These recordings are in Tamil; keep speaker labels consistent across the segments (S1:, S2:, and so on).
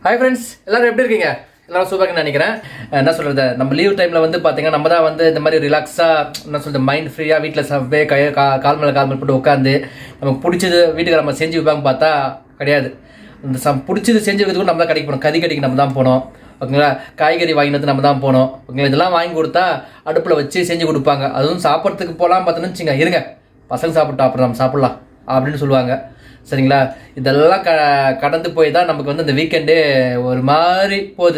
S1: ஹாய் ஃப்ரெண்ட்ஸ் எல்லாரும் எப்படி இருக்கீங்க எல்லாரும் சூப்பராக நினைக்கிறேன் அஹ் என்ன சொல்றது நம்ம லீவ் டைம்ல வந்து பாத்தீங்கன்னா நம்ம தான் வந்து இந்த மாதிரி ரிலாக்ஸா என்ன சொல்றது மைண்ட் ஃப்ரீயா வீட்டில் சவே கை கா- கால் மேல கால் மேல போட்டு உட்காந்து நமக்கு பிடிச்சது வீட்டுக்கு நம்ம செஞ்சு வைப்பாங்க பார்த்தா கிடையாது இந்த சம் பிடிச்சது செஞ்சு வைக்கிறதுக்கு நம்ம தான் கடைக்கு போனோம் கறி கடைக்கு நம்ம தான் போனோம் ஓகேங்களா காய்கறி வாங்கினது நம்ம தான் போனோம் ஓகேங்களா இதெல்லாம் வாங்கி கொடுத்தா அடுப்பில் வச்சு செஞ்சு கொடுப்பாங்க அதுவும் சாப்பிட்றதுக்கு போகலாம் பார்த்தோன்னு வச்சுங்க இருங்க பசங்க சாப்பிட்டோம் அப்புறம் நம்ம சாப்பிடலாம் அப்படின்னு சொல்லுவாங்க சரிங்களா இதெல்லாம் க கடந்து போய் தான் நமக்கு வந்து இந்த வீக்கெண்டே ஒரு மாதிரி போகுது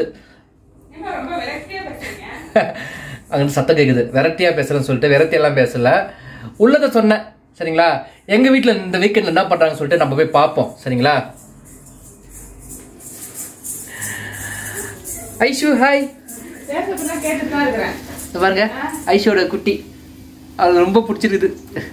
S1: அங்கே சத்தம் கேட்குது வெரைட்டியாக பேசுகிறேன்னு சொல்லிட்டு வெரைட்டி எல்லாம் பேசல உள்ளதை சொன்னேன் சரிங்களா எங்கள் வீட்டில் இந்த வீக்கெண்டில் என்ன பண்ணுறாங்கன்னு சொல்லிட்டு நம்ம போய் பார்ப்போம் சரிங்களா ஐஷு ஹாய்
S2: பேசுறதுலாம் கேட்டுட்டு தான் இருக்கிறேன்
S1: இது பாருங்க ஐஷோட குட்டி அது ரொம்ப பிடிச்சிருக்குது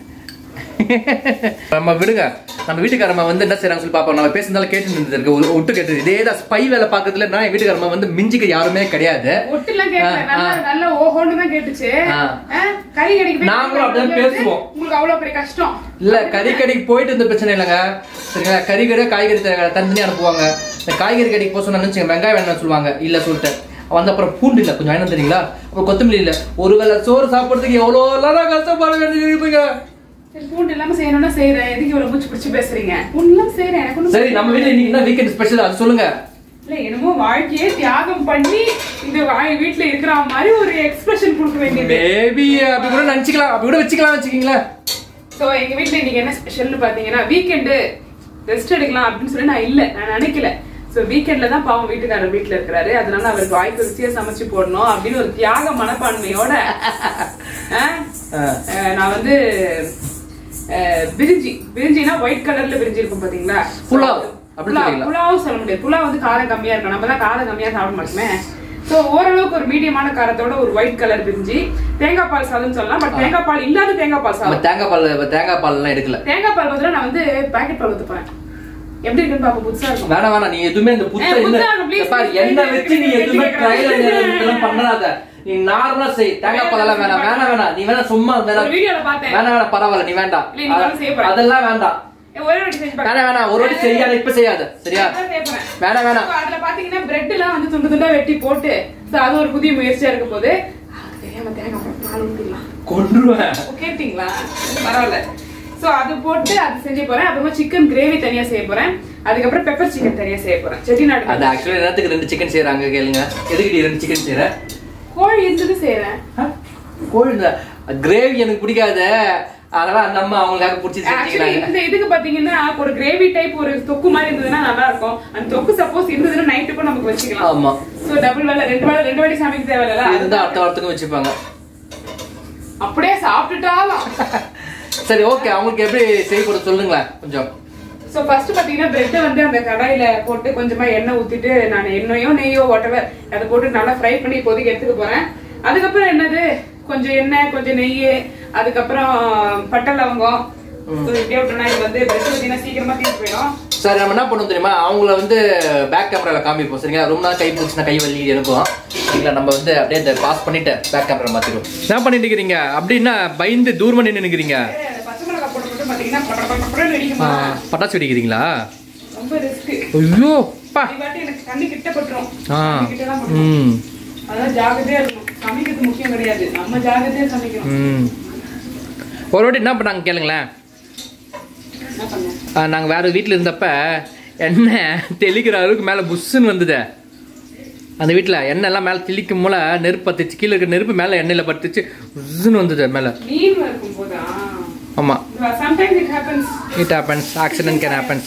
S1: நம்ம விடுங்க நம்ம வீட்டுக்காரம்மா வந்து என்ன செய்றாங்க சொல்லி பார்ப்போம் நம்ம பேசுனதால கேட்டு இருந்திருக்கு ஒட்டு கேட்டு இதே தான் ஸ்பை வேலை பார்க்கறதுல நான் என் வீட்டுக்காரம்மா வந்து மிஞ்சிக்க யாருமே கிடையாது
S2: ஒட்டுலாம் கேட்கல
S1: ஆ,
S2: நல்லா
S1: ஆ.
S2: நல்ல ஓஹோன்னு தான் கேட்டுச்சு
S1: ஆ.
S2: ஆ, கறி கடைக்கு போய்
S1: நாங்களும் அப்படிதான் பேசுவோம்.
S2: உங்களுக்கு அவ்வளவு பெரிய கஷ்டம்
S1: இல்ல கறி கடைக்கு போயிட்டு இருந்த பிரச்சனை இல்லைங்க சரிங்களா கறி கடை காய்கறி த- தனித்தனியா அனுப்புவாங்க இந்த காய்கறி கடைக்கு போக சொன்னா நினைச்சுங்க வெங்காயம் வேணும்னு சொல்லுவாங்க இல்ல சொல்லிட்டு வந்து அப்புறம் பூண்டு இல்ல கொஞ்சம் வேணும் தெரியுங்களா அப்புறம் கொத்தமல்லி இல்ல ஒருவேளை சோறு சாப்பிடுறதுக்கு எவ்வளவு நேரம் கஷ்டப்பட வேண்டியது இருக்குங்க
S2: சரி பூண்டு இல்லாம செய்யணும்னா செய்யறேன் எதுக்கு இவ்வளவு மூச்சு பிடிச்சு பேசுறீங்க பூண்டு இல்லாம செய்யறேன் எனக்கு ஒண்ணும்
S1: சரி நம்ம வீட்டுல இன்னைக்கு என்ன வீக்கெண்ட் ஸ்பெஷல் அது சொல்லுங்க
S2: இல்ல என்னமோ வாழ்க்கையே தியாகம் பண்ணி இந்த வாழ் வீட்டுல இருக்கிற மாதிரி ஒரு எக்ஸ்பிரஷன் கொடுக்க வேண்டியது
S1: மேபி அப்படி கூட நினைச்சுக்கலாம் அப்படி கூட வச்சுக்கலாம் வச்சுக்கீங்களேன்
S2: சோ எங்க வீட்ல இன்னைக்கு என்ன ஸ்பெஷல்னு பாத்தீங்கன்னா வீக்கெண்டு ரெஸ்ட் எடுக்கலாம் அப்படின்னு சொல்லி நான் இல்ல நான் நினைக்கல சோ வீக்கெண்ட்ல தான் பாவம் வீட்டுக்காரர் வீட்ல இருக்கிறாரு அதனால அவருக்கு வாய்க்கு ருசியா சமைச்சு போடணும் அப்படின்னு ஒரு தியாக மனப்பான்மையோட ஆ, அஹ், நான் வந்து அஹ், பிரிஞ்சி பிரிஞ்சினா ஒயிட் கலர்ல பிரிஞ்சி இருக்கும் பாத்தீங்களா
S1: புலாவ், அப்படி
S2: புலாவ்
S1: சொல்றீங்களா?
S2: புலாவ் சொல்ல முடியாது புலாவ் வந்து காரம் கம்மியா இருக்கும் நம்ம தான் காரம் கம்மியா சாப்பிட மாட்டோமே சோ ஓரளவுக்கு ஒரு மீடியமான காரத்தோட ஒரு ஒயிட் கலர் பிரிஞ்சி தேங்காய் பால் சாதம்னு சொல்லலாம் பட் தேங்காய் பால் இல்லாத தேங்காய் பால்
S1: நம்ம
S2: சாதம்
S1: தேங்காய் பால் தேங்காய் பால் எல்லாம் எடுக்கல
S2: தேங்காய் பால் பதிலா நான் வந்து பாக்கெட் பால் ஊத்த போறேன் எப்படி இருக்குன்னு பாப்போம் புதுசா இருக்கும்
S1: வேணாம் வேணாம் நீ எதுவுமே இந்த புத்த
S2: ஏய்,
S1: என்ன
S2: புத்தா, please,
S1: பாரு,
S2: please,
S1: என்ன
S2: please,
S1: வச்சு நீ
S2: please,
S1: எதுவுமே
S2: please,
S1: ட்ரையல்
S2: please.
S1: இதெல்லாம் பண்ணாத நீ நார்மலா செய் தேங்காய் பால் எல்லாம் வேணாம் வேணாம் வேணாம் நீ வேணா சும்மா வேணாம்
S2: ஒரு வீடியோல பார்த்தேன்
S1: வேணாம் வேணாம் பரவாயில்ல நீ வேண்டாம்
S2: இல்ல, நீ வேணா செய்ய போற.
S1: அதெல்லாம் வேண்டாம்
S2: ஏய், ஒரே வாட்டி செஞ்சு பாரு.
S1: வேணாம் வேணாம் ஒரு வாட்டி செய்யாத இப்ப செய்யாத சரியா
S2: நான் செய்ய போறேன்.
S1: வேணாம் வேணாம்
S2: So, அதுல பாத்தீங்கன்னா பிரெட் எல்லாம் வந்து துண்டு துண்டா வெட்டி போட்டு so, அது ஒரு புதிய முயற்சியா இருக்க போது அது தெரியாம தேங்காய் பால் நாலு ஊத்திடலாம்
S1: கொன்றுவேன்
S2: கேட்டீங்களா பரவாயில்ல சோ அது போட்டு அது செஞ்சு போறேன் அப்புறமா சிக்கன் கிரேவி தனியா செய்ய போறேன் அதுக்கப்புறம் பெப்பர் சிக்கன் தனியா செய்ய போறேன் செட்டிநாடு
S1: அது ஆக்சுவலா என்னத்துக்கு ரெண்டு சிக்கன் செய்யறாங்க கேளுங்க எதுக்கு நீ ரெண்டு சிக்கன் செய்யற
S2: கோழி இருந்தது செய்யறேன்
S1: ஆ? கோழி கிரேவி எனக்கு பிடிக்காத அதெல்லாம் அந்த அம்மா அவங்களுக்காக பிடிச்சி
S2: ஆக்சுவலி
S1: செஞ்சுக்கிறாங்க
S2: இந்த இதுக்கு பாத்தீங்கன்னா ஒரு கிரேவி டைப் ஒரு தொக்கு மாதிரி இருந்ததுன்னா நல்லா இருக்கும் அந்த தொக்கு சப்போஸ் இருந்ததுன்னா நைட்டுக்கும் நமக்கு வச்சுக்கலாம்
S1: ஆமா
S2: சோ டபுள் வேலை ரெண்டு வேலை ரெண்டு வாட்டி சமைக்க தேவையில்ல
S1: இருந்தா அடுத்த வாரத்துக்கும் வச்சுப்பாங்க
S2: அப்படியே சாப்பிட்டுட்டாலும்
S1: சரி ஓகே அவங்களுக்கு எப்படி செய்ய போட சொல்லுங்களேன் கொஞ்சம்
S2: சோ ஃபர்ஸ்ட் பாத்தீங்கன்னா பிரெட்டை வந்து அந்த கடாயில போட்டு கொஞ்சமா எண்ணெய் ஊத்திட்டு நான் எண்ணெயோ நெய்யோ வாட்டவர் அதை போட்டு நல்லா ஃப்ரை பண்ணி இப்போதைக்கு எடுத்துக்க போறேன் அதுக்கப்புறம் என்னது கொஞ்சம் எண்ணெய் கொஞ்சம் நெய் அதுக்கப்புறம் பட்டை லவங்கம் So, இப்படியே விட்டோம்னா இது வந்து பிரெட் பார்த்தீங்கன்னா சீக்கிரமா தீர்த்து போயிடும்
S1: சரி நம்ம என்ன பண்ணுவோம் தெரியுமா அவங்கள வந்து பேக் கேமரால காமிப்போம் சரிங்களா ரொம்ப நாள் கை பிடிச்சினா கை வலி எனக்கும் சரிங்களா நம்ம வந்து அப்படியே இந்த பாஸ் பண்ணிட்டு பேக் கேமரா மாத்திடுவோம் என்ன பண்ணிட்டு இருக்கிறீங்க அப்படின்னா பயந்து தூரமா நின்று நிக்கிறீங்க
S2: ஏய், அந்த பச்சை மிளகாய் போட்டு மட்டும் பாத்தீங்கன்னா பட பட படன்னு வெடிக்குமா
S1: பட்டாசு வெடிக்கிறீங்களா
S2: ரொம்ப ரிஸ்க்
S1: ஐயோ பா
S2: வாட்டி எனக்கு கண்ணு கிட்ட பட்டுரும்
S1: ஆ
S2: கண்ணு கிட்ட தான் பட்டுரும்
S1: ம்
S2: அதான் ஜாகிரதையா இருக்கணும் சமைக்கிறது முக்கியம் கிடையாது நம்ம ஜாகிரதையா சமைக்கணும்
S1: ம் ஒரு வாட்டி என்ன பண்ணாங்க கேளுங்களேன்
S2: என்ன பண்ண
S1: நாங்கள் வேற வீட்டில் இருந்தப்ப எண்ணெய் தெளிக்கிற அளவுக்கு மேலே புஷ்ஷுன்னு வந்தது அந்த வீட்டில் எண்ணெய் எல்லாம் மேலே தெளிக்கும் போல நெருப்பு பத்துச்சு கீழே இருக்கிற நெருப்பு மேலே எண்ணெயில் பட்டுச்சு புஷ்ஷுன்னு வந்தது மேலே
S2: மீன் இருக்கும் போதா
S1: ஆமாம்
S2: sometimes it happens
S1: it happens accident can happens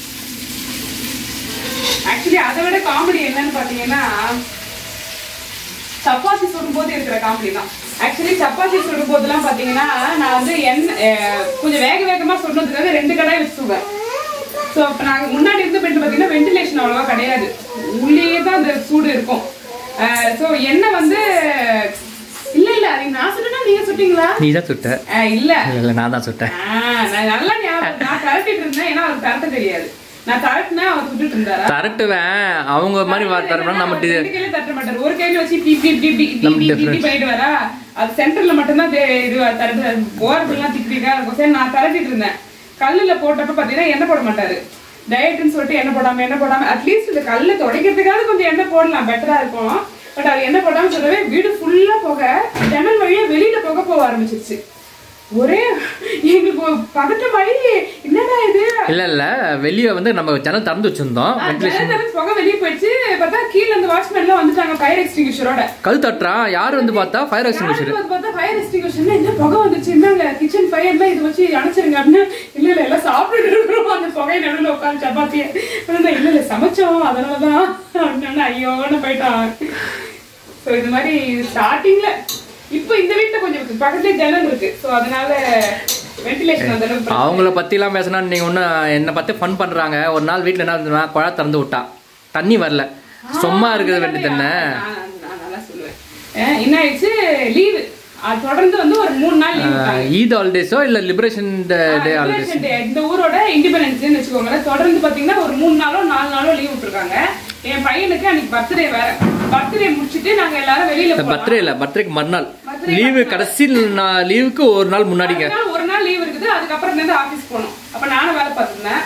S2: actually அதை விட காமெடி என்னன்னு பாத்தீங்கன்னா சப்பாத்தி சுடும்போது இருக்கிற காமெடி தான் ஆக்சுவலி சப்பாத்தி சுடும் போதெல்லாம் பாத்தீங்கன்னா நான் வந்து எண்ணெய் அஹ், கொஞ்சம் வேக வேகமா சுடுறதுக்காக ரெண்டு கடாய் வச்சு சுடுவேன் ஸோ இப்போ நாங்கள் முன்னாடி இருந்த பெட்டு பார்த்தீங்கன்னா வென்டிலேஷன் அவ்வளோவா கிடையாது உள்ளேயே தான் அந்த சூடு இருக்கும் ஸோ எண்ணெய் வந்து இல்ல இல்ல அது நான் சுட்டுனா நீங்க சுட்டீங்களா
S1: நீ தான் சுட்ட
S2: அஹ், இல்ல
S1: இல்லை இல்லை நான் தான் சுட்டேன்
S2: ஆ, நான் நல்லா ஞாபகம் நான் தரட்டிட்டு இருந்தேன் ஏன்னா அவருக்கு தரட்ட தெரியாது நான் தரட்டினா அவர் சுட்டுட்டு இருந்தாரா
S1: தரட்டுவேன் அவங்க மாதிரி தரப்பா நம்ம
S2: அவர் ரெண்டு கையில தட்ட மாட்டாரு ஒரு கையில வச்சு இப்படி இப்படி இப்படி இப்படி இப்படி
S1: நம்ம
S2: இப்படி இப்படி
S1: difference.
S2: பண்ணிட்டு வரா அது சென்டர்ல மட்டும்தான் தே- இது தரட்டு ஓரத்துலாம் திக் திக்கா இருக்கும் சரி நான் தரட்டிட்டு இருந்தேன் கல்லுல போட்டப்ப பாத்தீங்கன்னா எண்ணெய் போட மாட்டாரு டயட்னு சொல்லிட்டு எண்ணெய் போடாம எண்ணெய் போடாம அட்லீஸ்ட் இந்த கல்ல துடைக்கிறதுக்காவது கொஞ்சம் எண்ணெய் போடலாம் பெட்டரா இருக்கும் பட் அது என்ன போடாம சொல்லவே வீடு ஃபுல்லா போக ஜன்னல் வழியா வெளியில புகை போக ஆரம்பிச்சிருச்சு ஒரே எங்களுக்கு ஒரு பதட்டமாயி என்னடா இது
S1: இல்ல இல்ல வெளியே வந்து நம்ம ஜன்னல் திறந்து வச்சிருந்தோம் வென்டிலேஷன்
S2: ஜன்னல் திறந்து புகை வெளியே போயிடுச்சு பார்த்தா கீழ இந்த வாட்ச்மேன் எல்லாம் வந்துட்டாங்க ஃபயர் எக்ஸ்டிங்யூஷரோட
S1: கல் தட்டுறான் யார் வந்து பார்த்தா ஃபயர் எக்ஸ்டிங்யூஷர்
S2: யாருக்கு வந்து பார்த்தா ஃபயர் எக்ஸ்டிங்யூஷன்ல என்ன புகை வந்துச்சு என்னங்க கிச்சன் ஃபயர்ல இது வச்சு அணைச்சிருங்க அப்படின்னு இல்ல இல்ல எல்லாம் சாப்பிட்டுட்டு இருக்கிறோம் அந்த புகை நடுவில் உட்காந்து சப்பாத்தியை இல்ல இல்ல சமைச்சோம் அதனாலதான் அப்படின்னு ஐயோன்னு போயிட்டான் ஸோ இது மாதிரி ஸ்டார்டிங்ல இப்போ இந்த வீட்டுல கொஞ்சம் பக்கத்துலேயே ஜன்னல் இருக்கு ஸோ அதனால வென்டிலேஷன் அந்த அளவுக்கு பிரச்சனை
S1: அவங்கள பத்திலாம் பேசினா நீங்க ஒண்ணு என்னை பத்தி ஃபன் பண்றாங்க ஒரு நாள் வீட்ல என்ன இருந்ததுன்னா குழா திறந்து விட்டா தண்ணி வரல சும்மா இருக்குது வேண்டி தானே
S2: நான் நான் நல்லா சொல்லுவேன் அஹ் என்ன ஆயிடுச்சு லீவு தொடர்ந்து வந்து ஒரு மூணு நாள் லீவு
S1: ஈத் ஹாலிடேஸோ இல்ல liberation day holidays
S2: Liberation Day, இந்த ஊரோட இண்டிபெண்டன்ஸ் டேன்னு வச்சுக்கோங்களேன் தொடர்ந்து பாத்தீங்கன்னா ஒரு மூணு நாளோ நாலு நாளோ லீவ் விட்டுருக்காங்க என் பையனுக்கு அன்னைக்கு பர்த்டே வேற பர்த்டே முடிச்சிட்டு நாங்க எல்லாரும் வெளியில போனோம்
S1: பர்த்டே இல்ல பர்த்டேக்கு மறுநாள்
S2: Birthday
S1: லீவு கடைசி லீவுக்கு ஒரு நாள் முன்னாடிங்க
S2: ஒரு நாள் ஒரு நாள் லீவ் இருக்குது அதுக்கப்புறம் இருந்து ஆபீஸ் போனோம் அப்ப நானும் வேலை பார்த்திருந்தேன்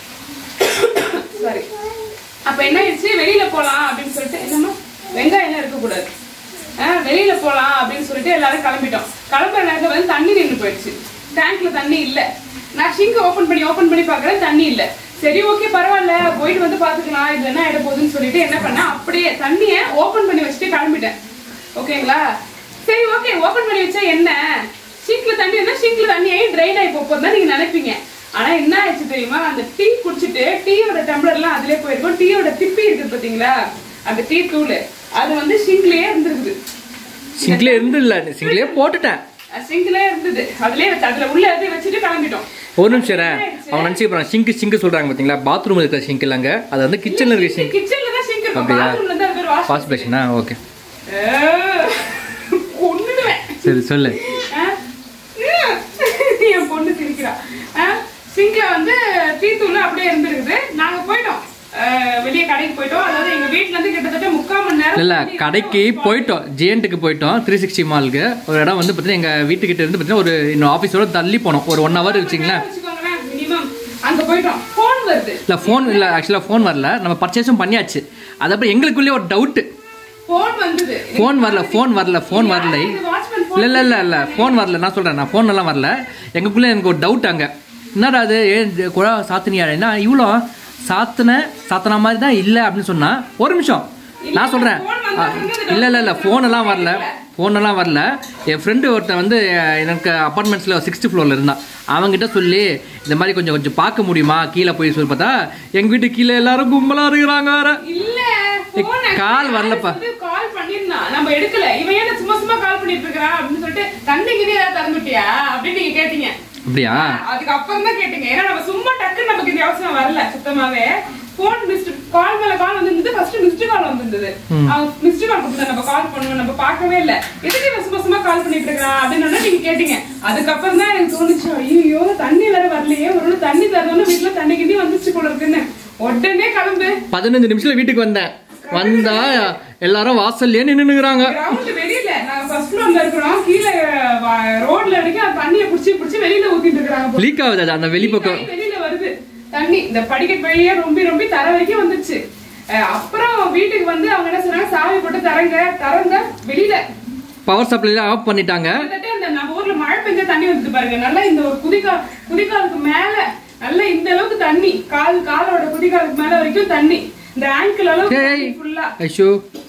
S2: சாரி அப்ப என்ன ஆயிடுச்சு வெளியில போலாம் அப்படின்னு சொல்லிட்டு என்னமா வெங்காயம் எல்லாம் இருக்கக்கூடாது ஆஹ் வெளியில போலாம் அப்படின்னு சொல்லிட்டு எல்லாரும் கிளம்பிட்டோம் கிளம்புற நேரத்துல வந்து தண்ணி நின்று போயிடுச்சு டேங்க்ல தண்ணி இல்ல நான் ஷிங்க் ஓபன் பண்ணி ஓபன் பண்ணி பாக்குறேன் தண்ணி இல்ல சரி ஓகே பரவாயில்ல போயிட்டு வந்து பாத்துக்கலாம் இது என்ன ஆயிட போகுதுன்னு சொல்லிட்டு என்ன பண்ணேன் அப்படியே தண்ணிய ஓபன் பண்ணி வச்சுட்டு கிளம்பிட்டேன் ஓகேங்களா சரி ஓகே ஓபன் பண்ணி வச்சா என்ன ஷிங்க்ல தண்ணி இருந்தா ஷிங்க்ல தண்ணி ஆகி ட்ரைன் ஆகி போப்போம் தான் நீங்க நினைப்பீங்க ஆனா என்ன ஆயிடுச்சு தெரியுமா அந்த டீ குடிச்சிட்டு டீயோட டம்ளர்லாம் அதுலயே போயிருக்கும் டீயோட திப்பி இருக்குது பாத்தீங்களா அந்த டீ தூள் அது வந்து ஷிங்க்லயே இருந்திருக்குது
S1: சிங்க்லே இருந்து இல்ல சிங்க்லே போட்டுட்டேன்
S2: சிங்க்லயே இருந்தது அதுலயே வச்சு அதுல உள்ள எடுத்து வச்சுட்டு கிளம்பிட்டோம்
S1: ஒரு நிமிஷம் இரு. அவங்க நினைச்சு போறாங்க சிங்க் சிங்க் சொல்றாங்க பாத்தீங்களா பாத்ரூம் இருக்கிற சிங்க் இல்லங்க அது வந்து கிச்சன்ல இருக்க சிங்க்
S2: கிச்சன்ல தான் சிங்க் இருக்கும்
S1: அப்படியா?
S2: பாத்ரூம்ல தான் அது பேர் வாஷ்
S1: வாஷ் பேஷனா ஓகே
S2: கொன்னுடுவேன்
S1: சரி சொல்லு
S2: ஆ? என் பொண்ணு சிரிக்கிறா சிங்க்ல வந்து டீ தூள் அப்படியே இருந்திருக்குது நாங்க போயிட்டோம் அஹ், வெளியே கடைக்கு போயிட்டோம் அதாவது எங்க வீட்ல இருந்து கிட்டத்தட்ட முக்கால் மணி நேரம்
S1: இல்ல கடைக்கு போயிட்டோம் ஜிஎன்ட்டுக்கு போயிட்டோம் த்ரீ சிக்ஸ்டி மாலுக்கு ஒரு இடம் வந்து பார்த்தீங்கன்னா எங்க வீட்டுக்கிட்ட இருந்து பார்த்தீங்கன்னா ஒரு இன்னும் ஆஃபீஸோட தள்ளி போனோம் ஒரு ஒன் ஹவர் வச்சுங்களேன்
S2: வச்சுக்கோங்களேன் மினிமம் அங்க போயிட்டோம் போன் வருது
S1: இல்ல ஃபோன் இல்ல ஆக்சுவலாக ஃபோன் வரல நம்ம பர்ச்சேஸும் பண்ணியாச்சு அது அப்புறம் எங்களுக்குள்ளே ஒரு டவுட்டு
S2: போன் வந்தது
S1: ஃபோன் வரல ஃபோன் வரல ஃபோன் வரல
S2: வாட்ச்மேன்
S1: இல்ல இல்ல இல்ல இல்ல ஃபோன் வரல நான் சொல்றேன் நான் ஃபோன் எல்லாம் வரல எங்களுக்குள்ள எனக்கு ஒரு டவுட் அங்க என்னடா அது ஏன் இது குழா சாத்தினியா என்ன இவ்வளோ சாத்தின சாத்தின மாதிரி தான் இல்லை அப்படின்னு சொன்னா ஒரு நிமிஷம் நான் சொல்றேன் ஆ, இல்ல இல்ல இல்ல ஃபோன் எல்லாம் வரல ஃபோன் எல்லாம் வரல என் ஃப்ரெண்டு ஒருத்தன் வந்து அஹ், எனக்கு அப்பார்ட்மெண்ட்ஸில் சிக்ஸ்த் ஃப்ளோரில் இருந்தான் அவன்கிட்ட சொல்லி இந்த மாதிரி கொஞ்சம் கொஞ்சம் பார்க்க முடியுமா கீழே போய் சொல்லி பார்த்தா எங்கள் வீட்டு கீழே எல்லாரும் கும்பலாக இருக்கிறாங்க வேற
S2: இல்ல
S1: ஏய், கால் வரலப்பா.
S2: கால் பண்ணிருந்தான் நம்ம எடுக்கல இவன் ஏன் சும்மா சும்மா கால் பண்ணிட்டு இருக்கிறான் அப்படின்னு சொல்லிட்டு தண்ணி கிணி ஏதாவது திறந்துட்டியா அப்படின்னு நீங்க கேட்டீங்க
S1: அப்படியா
S2: அதுக்கு அப்புறம் தான் கேட்டீங்க ஏன்னா நம்ம சும்மா டக்குன்னு நமக்கு இந்த அவசரம் வரல சுத்தமாவே போன் மிஸ்டு கால் மேல கால் வந்திருந்தது ஃபர்ஸ்ட் மிஸ்டு கால் வந்திருந்தது அவன் மிஸ்டு கால் கொடுத்தா நம்ம கால் பண்ணுவோம் நம்ம பார்க்கவே இல்ல எதுக்கு இவன் சும்மா சும்மா கால் பண்ணிட்டு இருக்கான் அப்படின்னு உடனே நீங்க கேட்டீங்க அதுக்கப்புறம் தான் எனக்கு தோணுச்சு ஐயோ தண்ணி வேற வரலையே ஒரு தண்ணி தரணும்னு வீட்டுல தண்ணி கிண்டி வந்துச்சு போல இருக்குன்னு உடனே கிளம்பு
S1: பதினஞ்சு நிமிஷத்துல வீட்டுக்கு வந்தேன் வந்தா எல்லாரும் வாசல்லே நின்னுங்கிறாங்க
S2: கிரவுண்ட் வெளியில நாங்க ஃபர்ஸ்ட் ஃப்ளோர்ல இருக்கிறோம் கீழே ரோட்ல வரைக்கும் அந்த தண்ணியை புடிச்சு புடிச்சு வெளியில ஊத்திட்டு இருக்காங்க
S1: லீக் ஆகுது அது அந்த வெளிப்பக்கம்
S2: கை வெளியில வருது தண்ணி இந்த படிக்கட்டு வழியா ரொம்பி ரொம்பி தர வரைக்கும் வந்துச்சு அஹ் அப்புறம் வீட்டுக்கு வந்து அவங்க என்ன சொன்னாங்க சாவி போட்டு தரங்க தரங்க வெளியில
S1: பவர் சப்ளைல ஆஃப் பண்ணிட்டாங்க
S2: கிட்டத்தட்ட அந்த நம்ம ஊர்ல மழை பெஞ்சா தண்ணி வந்துட்டு பாருங்க நல்லா இந்த ஒரு குதிக்கா குதிக்காலுக்கு மேல நல்ல இந்த அளவுக்கு தண்ணி கால் காலோட குதிகாலுக்கு மேல வரைக்கும் தண்ணி இந்த ஆங்கிள் அளவுக்கு
S1: ஏய்.
S2: ஃபுல்லா
S1: ஐயோ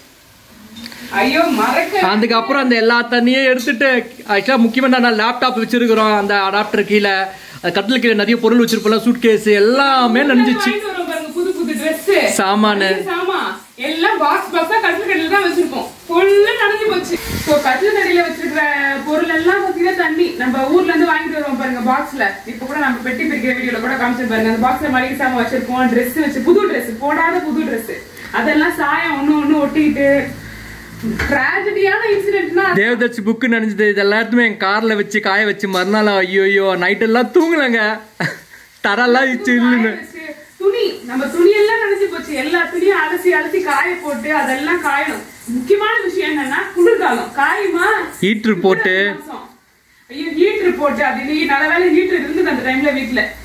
S2: ஐயோ மறக்க
S1: அதுக்கப்புறம் அந்த எல்லா தண்ணியும் எடுத்துட்டு ஆக்சுவலா முக்கியமா நான் லேப்டாப் வச்சிருக்கிறோம் அந்த அடாப்டர் கீழே அது கட்டில் கீழே நிறைய பொருள் வச்சிருப்போம் சூட் கேஸ் எல்லாமே நனைஞ்சிச்சு
S2: வாங்கிட்டு வரோம் பாருங்க, புது புது Dress.
S1: சாமானு
S2: சாமா எல்லாம் பாக்ஸ் பாக்ஸா கட்டில் கடையில தான் வச்சிருப்போம் ஃபுல்லா நனைஞ்சு போச்சு ஸோ கட்டில் கடையில வச்சிருக்கிற பொருள் எல்லாம் பாத்தீங்கன்னா தண்ணி நம்ம ஊர்ல இருந்து வாங்கிட்டு வருவோம் பாருங்க பாக்ஸ்ல இப்ப கூட நம்ம பெட்டி பிரிக்கிற வீடியோல கூட காமிச்சு பாருங்க அந்த பாக்ஸ்ல மளிகை சாமான் வச்சிருப்போம் Dress வச்சு புது Dress போடாத புது Dress அதெல்லாம் சாயம் ஒண்ணு ஒண்ணு ஒட்டிக்கிட்டு ட்ராஜடியான இன்சிடென்ட்னா
S1: தேவதர்ஷி புக்கு நினைஞ்சது இது எல்லாத்தையுமே என் கார்ல வச்சு காய வச்சு மறுநாள் ஐயோ ஐயோ நைட் எல்லாம் தூங்கலங்க தரெல்லாம் வச்சு இல்லைன்னு
S2: துணி நம்ம துணி எல்லாம் நனைஞ்சு போச்சு எல்லா துணியும் அலசி அலசி காய போட்டு அதெல்லாம் காயணும் முக்கியமான விஷயம் என்னன்னா குளிர்காலம் காயுமா
S1: ஹீட்ரு போட்டு
S2: ஐயோ ஹீட்டர் போட்டு அது இது நல்ல வேலை ஹீட்டர் இருந்தது அந்த டைம்ல வீட்ல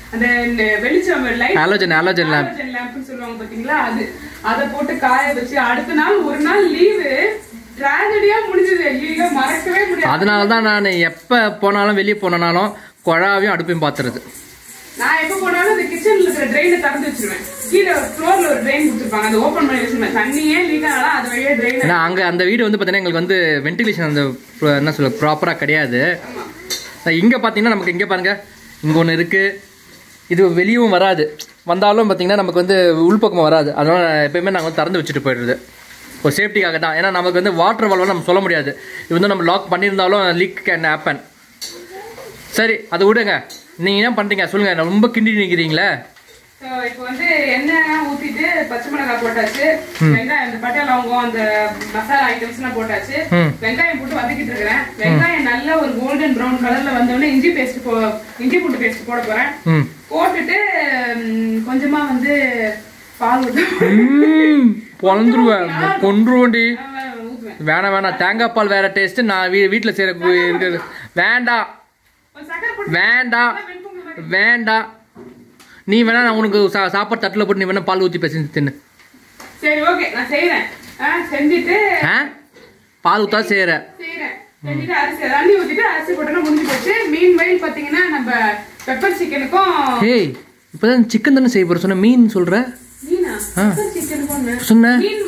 S2: அந்த நெ- வெளிச்சம் light
S1: Halogen, halogen lamp.
S2: Halogen லேம்ப்னு சொல்லுவாங்க பாத்தீங்களா அது அத போட்டு காய வச்சு அடுத்த நாள் ஒரு நாள் லீவு டிராஜடியா முடிஞ்சது ஐயோ மறக்கவே முடியாது
S1: அதனால தான் நான் எப்போ போனாலும் வெளியே போனாலும் குழாவையும் அடுப்பையும் பார்த்துறது
S2: நான் எப்ப போனாலும் அந்த கிச்சன்ல இருக்கிற ட்ரெயினை திறந்து வச்சிருவேன் கீழே ஃப்ளோர்ல ஒரு ட்ரெயின் கொடுத்துருப்பாங்க அதை ஓபன் பண்ணி வச்சிருவேன் தண்ணியே லீக் ஆனாலும் அது வழியா ட்ரெயின்
S1: ஏன்னா அங்கே அந்த வீடு வந்து பார்த்தீங்கன்னா எங்களுக்கு வந்து வென்டிலேஷன் அந்த pro- என்ன சொல்ல ப்ராப்பராக கிடையாது இங்கே பார்த்தீங்கன்னா நமக்கு இங்கே பாருங்க இங்கே ஒன்று இருக்குது இது வெளியவும் வராது வந்தாலும் பார்த்தீங்கன்னா நமக்கு வந்து உள்பக்கம் வராது அதனால் எப்பயுமே நாங்கள் வந்து திறந்து வச்சுட்டு போயிடுறது ஒரு சேஃப்டிக்காக தான் ஏன்னா நமக்கு வந்து வாட்டர் வால்வெலாம் நம்ம சொல்ல முடியாது இது வந்து நம்ம லாக் பண்ணியிருந்தாலும் லீக் கேன் ஹேப்பன் சரி அதை விடுங்க நீங்கள் என்ன பண்ணுறீங்க சொல்லுங்கள் ரொம்ப கிண்டி நிற்கிறீங்களே
S2: So, இப்போ வந்து எண்ணெய் ஊத்திட்டு பச்சை மிளகாய் போட்டாச்சு வெங்காயம் அந்த பட்டை லவங்கம் அந்த மசாலா ஐட்டம்ஸ் எல்லாம் போட்டாச்சு
S1: ம்.
S2: வெங்காயம் போட்டு வதக்கிட்டு இருக்கிறேன் வெங்காயம் நல்ல ஒரு கோல்டன் ப்ரௌன் கலர்ல வந்தோடனே இஞ்சி பேஸ்ட் போ இஞ்சி பூண்டு பேஸ்ட் போட போறேன்
S1: ம்
S2: போட்டுட்டு ம், கொஞ்சமா வந்து பால் ஊத்து
S1: ம், பொழந்துருவேன் கொன்றுவேன்டி
S2: ஊத்துவேன்
S1: வேணாம் வேணாம் தேங்காய் பால் வேற டேஸ்ட் நான் வீ வீட்டில் செய்கிற இருக்கிறது வேண்டாம்
S2: ஒரு சக்கரை போட்டு
S1: வேண்டாம்
S2: வெண்பொங்கல் மாதிரி.
S1: வேண்டாம் நீ வேணா நான் உனக்கு சா சாப்பாடு தட்டில் போட்டு நீ வேணா பால் ஊற்றி பேசி தின்னு
S2: சரி ஓகே நான் செய்யறேன் ஆ, செஞ்சுட்டு
S1: ஆ பால் ஊற்றா செய்கிற
S2: செய்யறேன் செஞ்சுட்டு அரிசி தண்ணி ஊத்திட்டு அரிசி போட்டோன்னா முடிஞ்சு போச்சு மீன் வயல் பாத்தீங்கன்னா நம்ம பெப்பர் சிக்கனுக்கும்
S1: ஏய் இப்போதான் சிக்கன் தானே செய்ய போகிற சொன்ன மீன் சொல்கிற
S2: மீனா
S1: ஆ.
S2: பெப்பர் சிக்கனுக்கும் என்ன?
S1: சொன்ன
S2: மீன்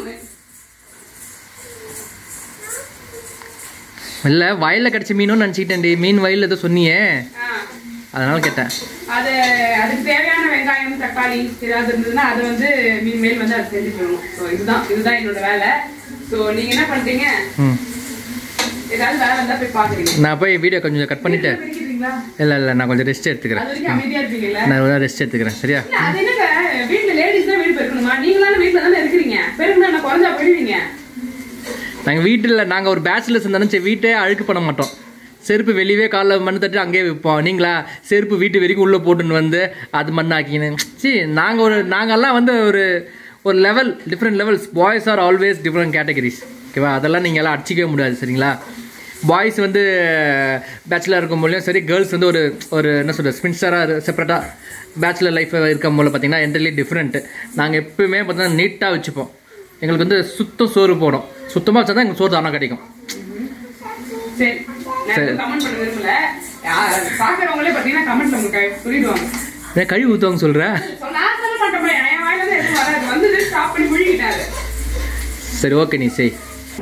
S1: இல்லை வயலில் கிடச்ச மீனும் நினச்சிக்கிட்டேன்டி மீன் வயலில் ஏதோ சொன்னியே
S2: ஆ,
S1: அதனால கேட்டேன்
S2: அது அதுக்கு தேவையான வெங்காயம் தக்காளி ஏதாவது இருந்ததுன்னா அதை வந்து மீன் மேல் வந்து அது செஞ்சு போடணும் ஸோ இதுதான் இதுதான் என்னோட வேலை ஸோ நீங்க என்ன பண்றீங்க
S1: ம்
S2: ஏதாவது வேலை வந்தா போய் பாக்குறீங்க
S1: நான் போய் வீடியோ கொஞ்சம் கட் பண்ணிவிட்டு
S2: பிரிக்கிறீங்களா
S1: இல்லை இல்லை நான் கொஞ்சம் ரெஸ்ட் எடுத்துக்கிறேன்
S2: அது வரைக்கும் அமைதியா இருப்பீங்கல்ல
S1: நான் ரெஸ்ட் எடுத்துக்கிறேன் சரியா
S2: இல்ல, அது என்னங்க வீட்டுல லேடிஸ் தான் வீடு பெருக்கணுமா நீங்களாம் வீட்டுல தானே இருக்கிறீங்க பெருக்கணும் என்ன குறைஞ்சா போயிடுவீங்க
S1: நாங்கள் வீட்டில் நாங்கள் ஒரு பேச்சுலர்ஸ் இருந்தாலும் சரி வீட்டே அழுக்கு பண்ண மாட்டோம் செருப்பு வெளியவே காலைல மண் தட்டி அங்கேயே வைப்போம் நீங்களா செருப்பு வீட்டு வரைக்கும் உள்ளே போட்டுன்னு வந்து அது மண்ணாக்கின்னு சி நாங்கள் ஒரு நாங்கள்லாம் வந்து ஒரு ஒரு level different levels boys are always different categories ஓகேவா அதெல்லாம் நீங்கள் எல்லாம் அடிச்சிக்கவே முடியாது சரிங்களா பாய்ஸ் வந்து பேச்சுலர் இருக்கும் போதும் சரி கேர்ள்ஸ் வந்து ஒரு ஒரு என்ன சொல்கிறது ஸ்பின்ஸ்டராக செப்பரேட்டாக பேச்சுலர் லைஃப் இருக்கும் போது பார்த்தீங்கன்னா என்டர்லி டிஃப்ரெண்ட்டு நாங்கள் எப்பவுமே பார்த்தீங்கன்னா நீட்டாக வச்சுப்போம் எங்களுக்கு வந்து சுத்தம் சோறு போடும் சுத்தமாக வச்சா தான் எங்களுக்கு சோறு தானே கிடைக்கும்
S2: சரி நான் கமெண்ட் பண்ண விரும்பல யார் பாக்குறவங்களே பாத்தீங்கன்னா கமெண்ட்ல உங்களுக்கு சொல்லிடுவாங்க
S1: ஏன் கழுவி ஊற்றுவாங்க சொல்கிற
S2: So, நான் சொல்ல மாட்டேன் என் வாயில இருந்து எதுவும் வராது வந்தது ஸ்டாப் பண்ணி முழுகிட்டாரு
S1: சரி ஓகே நீ செய்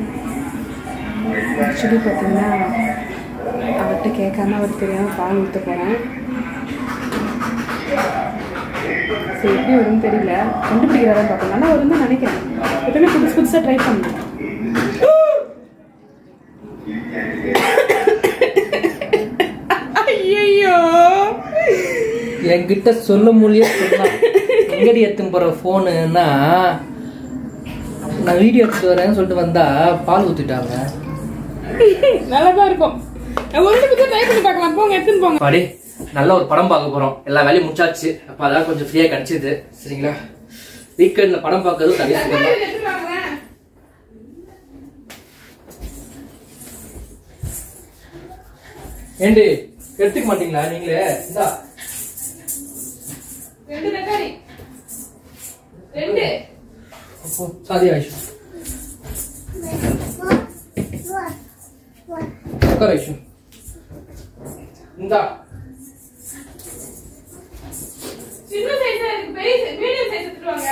S2: ஆக்சுவலி பார்த்தீங்கன்னா அவர்கிட்ட கேட்காம அவர் தெரியாமல் பால் ஊற்ற போகிறேன் சரி எப்படி வரும்னு தெரியல கண்டுபிடிக்கிறாரா பார்க்கலாம் நல்லா வரும் தான் நினைக்கிறேன் எப்பவுமே புதுசு புதுசாக ட்ரை பண்ணேன் ஐயோ
S1: என்கிட்ட சொல்ல முடிய சொல்லலாம் எங்கடி எடுத்துன்னு போகிற ஃபோனுன்னா நான் வீடியோ எடுத்துட்டு வரேன்னு சொல்லிட்டு வந்தா பால் ஊற்றிட்டாங்க
S2: நல்லா தான் இருக்கும் ஒரு நிமிஷம் ட்ரை பண்ணி பார்க்கலாம் போங்க எடுத்துன்னு போங்க
S1: பாடி நல்ல ஒரு படம் பார்க்க போகிறோம் எல்லா வேலையும் முடிச்சாச்சு அப்போ அதான் கொஞ்சம் ஃப்ரீயாக கிடச்சிது சரிங்களா வீக்கெண்டில் படம் பார்க்கறது தனியாக சுகம் தான்.
S2: எடுத்துட்டு வாங்க
S1: ஏண்டி எடுத்துக்க மாட்டீங்களா நீங்களே இந்தா
S2: ரெண்டு தக்காளி ரெண்டு
S1: அப்போ சாதி ஆயிஷு உட்கார் ஆயிஷு இந்தா
S2: சின்ன சைஸா இருக்கு பெரிய மீடியம் சைஸ் எடுத்துட்டு வாங்க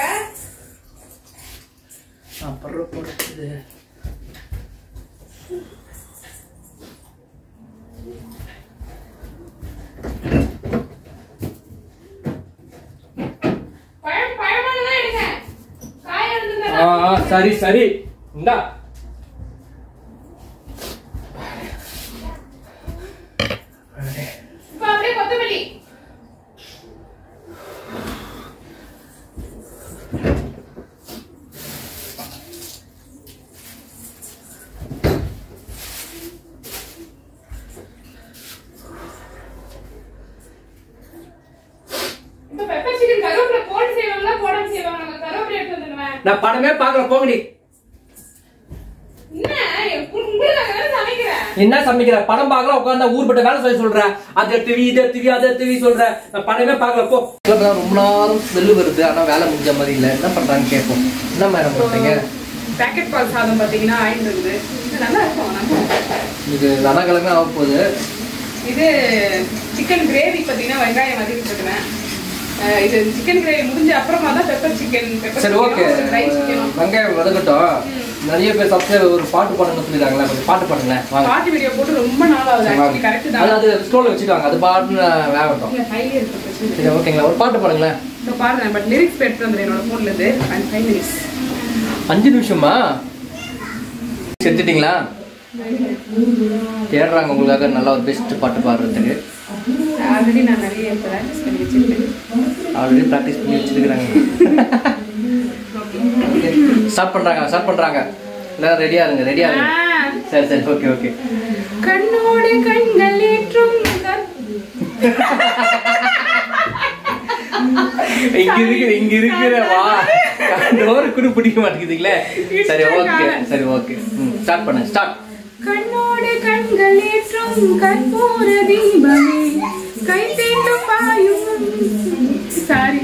S1: நான் படுற போடுறது
S2: பழம் பழமானதான் எடுங்க காய் எடுத்துருந்தா
S1: ஆ ஆ, சரி சரி இந்தா
S2: இப்ப அப்படியே கொத்தமல்லி இப்ப பெப்பர் சிக்கன் கருவேப்பிலை போட்டு செய்வாங்களா போடாம செய்வாங்க கருவேப்பிலை எடுத்து வந்துடுவேன்
S1: நான் படமே பார்க்கல போங்கடி
S2: என்ன உங்களுக்கு உங்களுக்கு நான் சமைக்கிறேன்
S1: என்ன சமைக்கிற படம் பார்க்கலாம் உட்காந்தா ஊர்பட்ட வேலை சொல்லி சொல்ற அதை திவி இதை திவி அதை திவி சொல்ற நான் படமே பார்க்கல போ இப்பதான் ரொம்ப நேரம் ஸ்மெல்லு வருது ஆனா வேலை முடிஞ்ச மாதிரி இல்ல என்ன பண்றாங்க கேட்போம் என்ன மேடம் பண்றீங்க
S2: பேக்கெட் பால் சாதம் பாத்தீங்கன்னா ஆயிட்டு இருக்குது இது நல்லா இருக்கும் ஆனா.
S1: இது ரணக்கிழமை ஆக போகுது
S2: இது சிக்கன் கிரேவி பாத்தீங்கன்னா வெங்காயம் வதக்கிட்டு இருக்கிறேன் அஹ் இது சிக்கன் கிரேவி முடிஞ்ச அப்புறமா தான் பெப்பர் சிக்கன் பெப்பர்
S1: சரி ஓகே
S2: ரைஸ் சிக்கனும்
S1: வெங்காயம் வதக்கட்டும் நிறைய பேர் சப்ஸ்கிரைபர் ஒரு பாட்டு பாடுங்க சொல்லிருக்காங்களா கொஞ்சம் பாட்டு பாடுங்களேன் வாங்க
S2: பாட்டு வீடியோ போட்டு ரொம்ப நாள் ஆகுது ஆக்சுவலி கரெக்ட் தான்
S1: அது அது ஸ்டோர்ல வச்சுக்காங்க அது பாட்டு வேகட்டும்
S2: இல்ல ஹைலி இருக்கு பிரச்சனை
S1: சரி ஓகேங்களா ஒரு பாட்டு பாடுங்களேன்
S2: இப்போ பாருங்க பட் லிரிக்ஸ் எடுத்து வந்துடுறேன் என்னோட ஃபோன்ல இருந்து அண்ட் ஃபைவ் மினிட்ஸ்
S1: அஞ்சு நிமிஷமா செத்துட்டீங்களா தேடுறாங்க உங்களுக்காக நல்லா ஒரு பெஸ்ட் பாட்டு பாடுறதுக்கு
S2: ஆல்ரெடி நான் நிறைய ப்ராக்டிஸ் பண்ணி வச்சிருக்கேன்
S1: ஆல்ரெடி ப்ராக்டிஸ் பண்ணி வச்சிருக்கிறாங்க ஸ்டார்ட் பண்றாங்க ஸ்டார்ட் பண்றாங்க எல்லாரும் ரெடியா இருங்க ரெடியா இருங்க சரி சரி ஓகே ஓகே
S2: கண்ணோடு கண்கள் ஏற்றும் கண்-
S1: இங்க இருக்கிற இங்க இருக்கிற வா டோர் கூட பிடிக்க மாட்டேங்குதுங்களே சரி ஓகே சரி ஓகே ஸ்டார்ட் பண்ணுங்க ஸ்டார்ட்
S2: கண்ணோடு கண்கள் ஏற்றும் கற்பூர தீபமே கை தீண்டும் பாயும் சாரி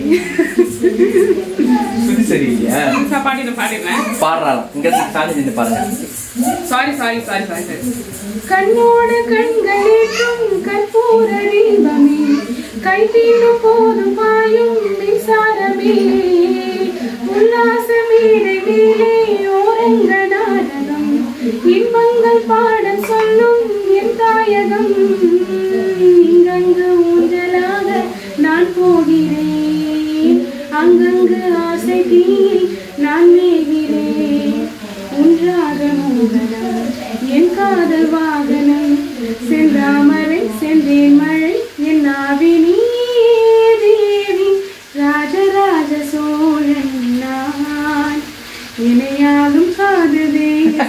S1: சுதி சரியில்லையா
S2: பாடின பாடிடுறேன்
S1: பாடுறாங்க இங்க இருந்து சாமி செஞ்சு பாருங்க
S2: sorry sorry sorry sorry sorry கண்ணோடு கண்கள் ஏற்றும் கற்பூர தீபமே கை தீண்டும் போதும் பாயும் மின்சாரமே உல்லாச மேடை மேலே ஓரங்க நாடகம் இன்பங்கள் பாடல் சொல்லும் என் தாயகம் இங்கங்கு ஊஞ்சலாக நான் போகிறேன் அங்கங்கு ஆசை தீரி நான் மேகிறேன் ஒன்றாக மோகனம் என் காதல் வாகனம் செந்தாமரை சென்றேன் மழை என் ஆவினி தேவி ராஜராஜ சோழன் நான் இணையாகும் காதலே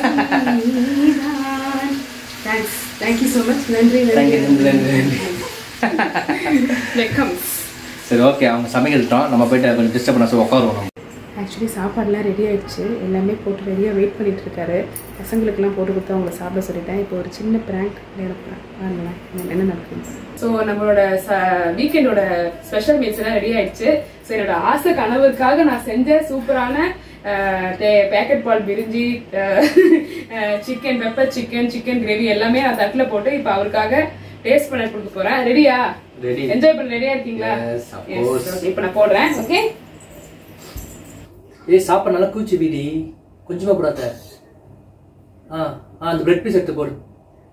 S2: தேங்க்ஸ் தேங்க்யூ ஸோ மச் நன்றி
S1: தேங்க்யூ நன்றி நன்றி நன்றி
S2: வெல்கம்ஸ்
S1: சரி ஓகே அவங்க சமைக்கிட்டோம் நம்ம போயிட்டு கொஞ்சம் டிஸ்டர்ப் பண்ண சொல்லி உட்காருவோம் நம்ம
S2: ஆக்சுவலி சாப்பாடுலாம் ரெடி ஆயிடுச்சு எல்லாமே போட்டு ரெடியாக வெயிட் பண்ணிட்டு இருக்காரு பசங்களுக்கெல்லாம் போட்டு கொடுத்து அவங்கள சாப்பிட சொல்லிட்டேன் இப்போ ஒரு சின்ன ப்ராங்க் விளையாடுறேன் பாருங்களேன் என்ன- என்ன நடக்குது ஸோ நம்மளோட வீக்கெண்டோட ஸ்பெஷல் மீல்ஸ் எல்லாம் ரெடி ஆயிடுச்சு ஸோ என்னோட ஆசை கனவுக்காக நான் செஞ்ச சூப்பரான பேக்கெட் பால் brinji chicken pepper chicken chicken gravy எல்லாமே நான் தட்டில் போட்டு இப்போ அவருக்காக டேஸ்ட் பண்ண கொடுக்க போறேன் ரெடியா
S1: Ready.
S2: என்ஜாய் பண்ண ரெடியா இருக்கீங்களா
S1: Yes, of course.
S2: இப்போ நான் போடுறேன் ஓகே
S1: ஏய் சாப்பாடு நல்லா கூச்சி பீடி கொஞ்சமா போடாத ஆ ஆ அந்த பிரெட் பீஸ் எடுத்து போடு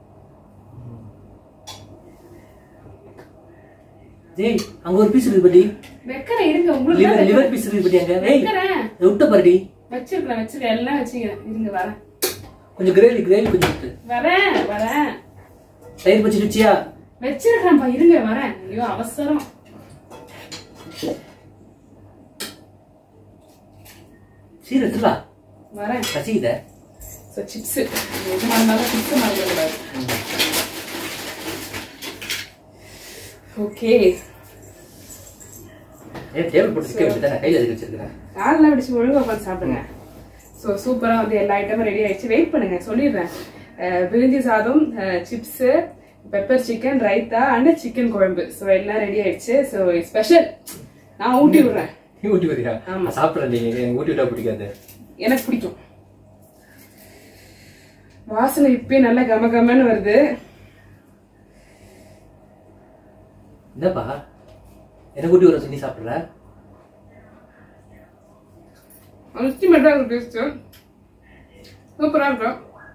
S1: ஏய் அங்க ஒரு பீஸ் இருக்கு படி
S2: வைக்கிறேன் இருங்க உங்களுக்கு
S1: லிவர்
S2: தான்
S1: லிவர் பீஸ் இருக்கு படி அங்க ஏய்
S2: வைக்கிறேன்
S1: விட்ட பாருடி
S2: வச்சிருக்கிறேன் வச்சிருக்கேன் எல்லாம் வச்சுக்கிறேன் இருங்க வரேன்
S1: கொஞ்சம் கிரேவி கிரேவி கொஞ்சம் விட்டு
S2: வரேன் வரேன்
S1: தயிர் பச்சி வச்சியா
S2: வச்சிருக்கிறேன்ப்பா இருங்க வரேன் ஐயோ அவசரம்
S1: சீர் எடுத்துலா
S2: வரேன்
S1: கசிக்குத
S2: ஸோ சிப்ஸ் எது மறந்தாலும் சிப்ஸ் மறந்துடக்கூடாது ஓகே
S1: ஏய் டேபிள் போட்டு சிக்க வச்சுட்டேன் கையில எதுக்கு வச்சிருக்கிறேன்
S2: காலெல்லாம் பிடிச்சி ஒழுங்கா உட்காந்து சாப்பிடுங்க ஸோ சூப்பராக வந்து எல்லா ஐட்டமும் ரெடி ஆயிடுச்சு வெயிட் பண்ணுங்க சொல்லிடுறேன் அஹ் பிரிஞ்சி சாதம் chips pepper chicken raita and chicken குழம்பு ஸோ எல்லாம் ரெடி ஆயிடுச்சு ஸோ ஸ்பெஷல் நான் ஊட்டி விடுறேன்
S1: நீ ஊட்டி வரியா
S2: ஆமா.
S1: நான் சாப்பிட்றேன் நீ எனக்கு ஊட்டி விட்டா பிடிக்காது
S2: எனக்கு பிடிக்கும் வாசனை இப்பயே நல்லா கம கமன்னு வருது
S1: என்னப்பா எனக்கு ஊட்டி வர சொல்லி சாப்பிட்ற
S2: அல்டிமேட்டாக இருக்கு டேஸ்ட்டு சூப்பராக இருக்கும்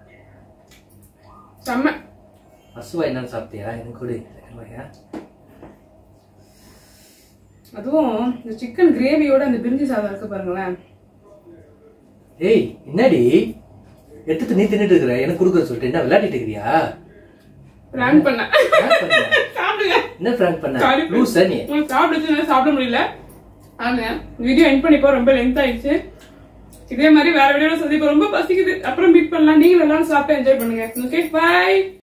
S2: செம்ம
S1: அசுவா என்னன்னு சாப்பிட்டியா எனக்கு கூட இல்லையா
S2: அதுவும் இந்த சிக்கன் கிரேவியோட அந்த பிரிஞ்சி சாதம் இருக்கு பாருங்களேன்
S1: ஏய் என்னடி எடுத்து நீ தின்னுட்டு இருக்கிற எனக்கு கொடுக்குற சொல்லிட்டு என்ன விளையாடிட்டு இருக்கிறியா
S2: பிளான் பண்ணேன்
S1: prank பண்ணியா?
S2: சாப்பிடுங்க
S1: என்ன பிராங்க் பண்ண
S2: Sorry.
S1: லூசா நீ
S2: உங்களுக்கு சாப்பிடுச்சு என்னால சாப்பிட முடியல ஆனா வீடியோ என் பண்ணிப்போ ரொம்ப லென்த் ஆயிடுச்சு இதே மாதிரி வேற வீடியோல சந்திப்போம் ரொம்ப பசிக்குது அப்புறம் மீட் பண்ணலாம் நீங்களும் எல்லாரும் சாப்பிட்டு என்ஜாய் பண்ணுங்க ஓகே பாய்